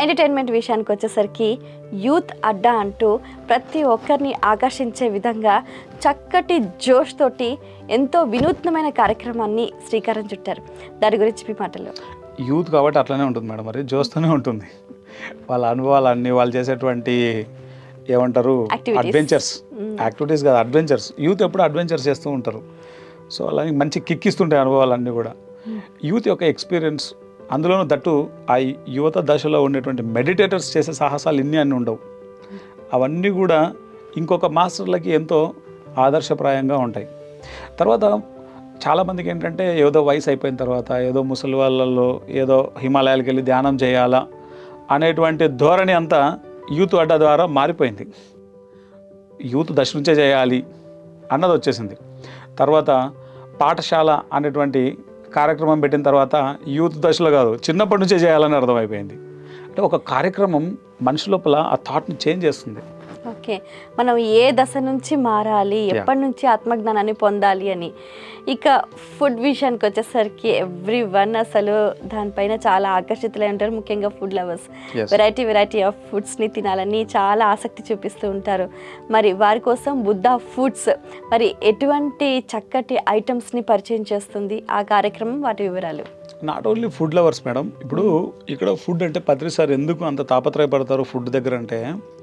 Entertainment విషయానికి వచ్చేసరికి youth అడ్డా అంటూ ప్రతి ఒక్కరిని ఆకర్షించే విధంగా చక్కటి జోష్ తోటి ఎంతో వినూత్నమైన కార్యక్రమాన్ని శ్రీకారం చుట్టారు దాని గురించి మీ మాటలు యూత్ కాబట్టి అట్లనే ఉంటుంది మేడం మరి జోస్తూనే ఉంటుంది వాళ్ళ అనుభవాలన్నీ వాళ్ళు చేసేటువంటి ఏమంటారు Activities. అడ్వెంచర్స్ యాక్టివిటీస్ కాదు అడ్వెంచర్స్ యూత్ ఎప్పుడు అడ్వెంచర్స్ చేస్తూ ఉంటారు సో అలాగే మంచి కిక్ ఇస్తుంటాయి అనుభవాలన్నీ కూడా యూత్ యొక్క ఎక్స్పీరియన్స్ అందులోనూ దట్టు ఆ యువత దశలో ఉండేటువంటి మెడిటేటర్స్ చేసే సాహసాలు ఇన్ని అన్నీ ఉండవు అవన్నీ కూడా ఇంకొక మాస్టర్లకి ఎంతో ఆదర్శప్రాయంగా ఉంటాయి తర్వాత చాలామందికి ఏంటంటే ఏదో వయసు అయిపోయిన తర్వాత ఏదో ముసలి వాళ్ళలో ఏదో హిమాలయాలకు వెళ్ళి ధ్యానం చేయాలా అనేటువంటి ధోరణి అంతా యూత్ అడ్డా ద్వారా మారిపోయింది యూత్ దశ నుంచే చేయాలి అన్నది వచ్చేసింది తర్వాత పాఠశాల అనేటువంటి కార్యక్రమం పెట్టిన తర్వాత యూత్ దశలో కాదు చిన్నప్పటి నుంచే చేయాలని అర్థమైపోయింది అంటే ఒక కార్యక్రమం మనిషి లోపల ఆ థాట్ని చేంజ్ చేస్తుంది ఓకే మనం ఏ దశ నుంచి మారాలి ఎప్పటి నుంచి ఆత్మజ్ఞానాన్ని పొందాలి అని ఇక ఫుడ్ విషయానికి వచ్చేసరికి ఎవ్రీ వన్ అసలు దానిపైన చాలా ఆకర్షితులై ఉంటారు ముఖ్యంగా food lovers Yes. Variety variety of ఫుడ్స్ని తినాలని చాలా ఆసక్తి చూపిస్తూ ఉంటారు మరి వారి కోసం బుద్ధ ఫుడ్స్ మరి ఎటువంటి చక్కటి ఐటమ్స్ని పరిచయం చేస్తుంది ఆ కార్యక్రమం వాటి వివరాలు not only food lovers madam ఇప్పుడు ఇక్కడ ఫుడ్ అంటే పత్రి సార్ ఎందుకు అంత తాపత్రయపడతారు ఫుడ్ దగ్గర అంటే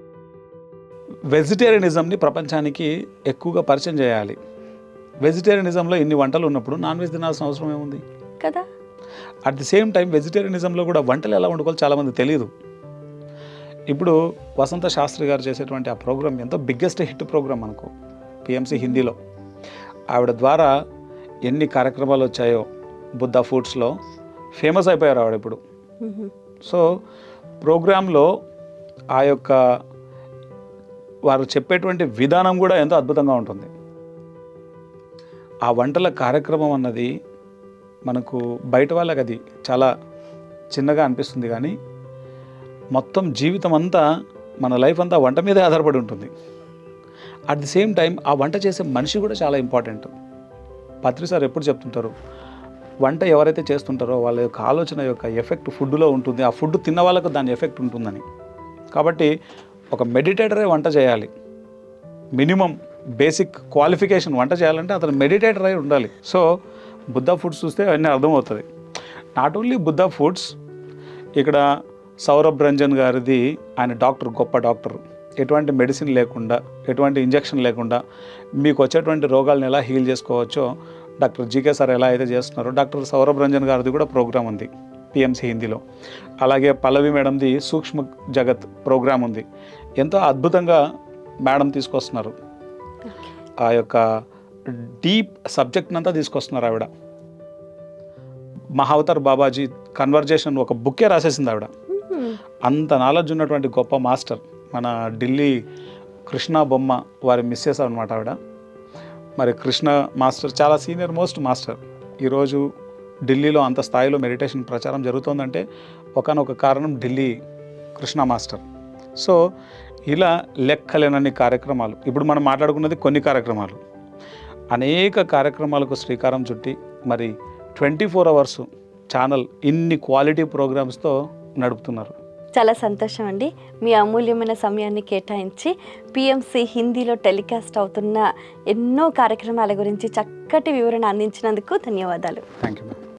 వెజిటేరియనిజంని ప్రపంచానికి ఎక్కువగా పరిచయం చేయాలి వెజిటేరియనిజంలో ఇన్ని వంటలు ఉన్నప్పుడు నాన్ వెజ్ తినాల్సిన అవసరం ఏముంది కదా అట్ ది సేమ్ టైం వెజిటేరియనిజంలో కూడా వంటలు ఎలా వండుకోవాలో చాలామంది తెలియదు ఇప్పుడు వసంత శాస్త్రి గారు చేసేటువంటి ఆ ప్రోగ్రామ్ ఎంతో బిగ్గెస్ట్ హిట్ ప్రోగ్రామ్ మనకు పిఎంసి హిందీలో ఆవిడ ద్వారా ఎన్ని కార్యక్రమాలు వచ్చాయో బుద్ధ ఫుడ్స్లో ఫేమస్ అయిపోయారు ఆవిడ ఇప్పుడు మ్మ్. సో ప్రోగ్రాంలో ఆ యొక్క వారు చెప్పేటువంటి విధానం కూడా ఎంతో అద్భుతంగా ఉంటుంది ఆ వంటల కార్యక్రమం అన్నది మనకు బయట వాళ్ళకి అది చాలా చిన్నగా అనిపిస్తుంది కానీ మొత్తం జీవితం అంతా మన లైఫ్ అంతా వంట మీదే ఆధారపడి ఉంటుంది అట్ ది సేమ్ టైం ఆ వంట చేసే మనిషి కూడా చాలా ఇంపార్టెంట్ పత్రి సార్ ఎప్పుడు చెప్తుంటారు వంట ఎవరైతే చేస్తుంటారో వాళ్ళ యొక్క ఆలోచన యొక్క ఎఫెక్ట్ ఫుడ్లో ఉంటుంది ఆ ఫుడ్ తిన్న వాళ్ళకు దాని ఎఫెక్ట్ ఉంటుందని కాబట్టి ఒక మెడిటేటరే వంట చేయాలి మినిమం బేసిక్ క్వాలిఫికేషన్ వంట చేయాలంటే అతను మెడిటేటర్ అయి ఉండాలి సో బుద్ధ ఫుడ్స్ చూస్తే అన్నీ అర్థమవుతుంది నాట్ ఓన్లీ బుద్ధ ఫుడ్స్ ఇక్కడ సౌరభ్ రంజన్ గారిది ఆయన డాక్టర్ గొప్ప డాక్టర్ ఎటువంటి మెడిసిన్ లేకుండా ఎటువంటి ఇంజెక్షన్ లేకుండా మీకు వచ్చేటువంటి రోగాలను ఎలా హీల్ చేసుకోవచ్చో డాక్టర్ జీకే సార్ ఎలా అయితే చేస్తున్నారో డాక్టర్ సౌరభ్ రంజన్ గారిది కూడా ప్రోగ్రామ్ ఉంది పిఎంసి హిందీలో అలాగే పల్లవి మేడంది సూక్ష్మ జగత్ ప్రోగ్రామ్ ఉంది ఎంతో అద్భుతంగా మేడం తీసుకొస్తున్నారు ఆ యొక్క డీప్ సబ్జెక్ట్ అంతా తీసుకొస్తున్నారు ఆవిడ మహావతార్ బాబాజీ కన్వర్జేషన్ ఒక బుక్కే రాసేసింది ఆవిడ మ్మ్. అంత నాలెడ్జ్ ఉన్నటువంటి గొప్ప మాస్టర్ మన ఢిల్లీ కృష్ణ బొమ్మ వారి మిస్సెస్ అనమాట ఆవిడ మరి కృష్ణ మాస్టర్ చాలా సీనియర్ మోస్ట్ మాస్టర్ ఈరోజు ఢిల్లీలో అంత స్థాయిలో మెడిటేషన్ ప్రచారం జరుగుతోందంటే ఒకనొక కారణం ఢిల్లీ కృష్ణ మాస్టర్ సో ఇలా లెక్కలేనన్ని కార్యక్రమాలు ఇప్పుడు మనం మాట్లాడుకున్నది కొన్ని కార్యక్రమాలు అనేక కార్యక్రమాలకు శ్రీకారం చుట్టి మరి ట్వంటీ ఫోర్ అవర్స్ ఛానల్ ఇన్ని క్వాలిటీ ప్రోగ్రామ్స్తో నడుపుతున్నారు చాలా సంతోషం అండి మీ అమూల్యమైన సమయాన్ని కేటాయించి పిఎంసి హిందీలో టెలికాస్ట్ అవుతున్న ఎన్నో కార్యక్రమాల గురించి చక్కటి వివరణ అందించినందుకు ధన్యవాదాలు థ్యాంక్ యూ మ్యామ్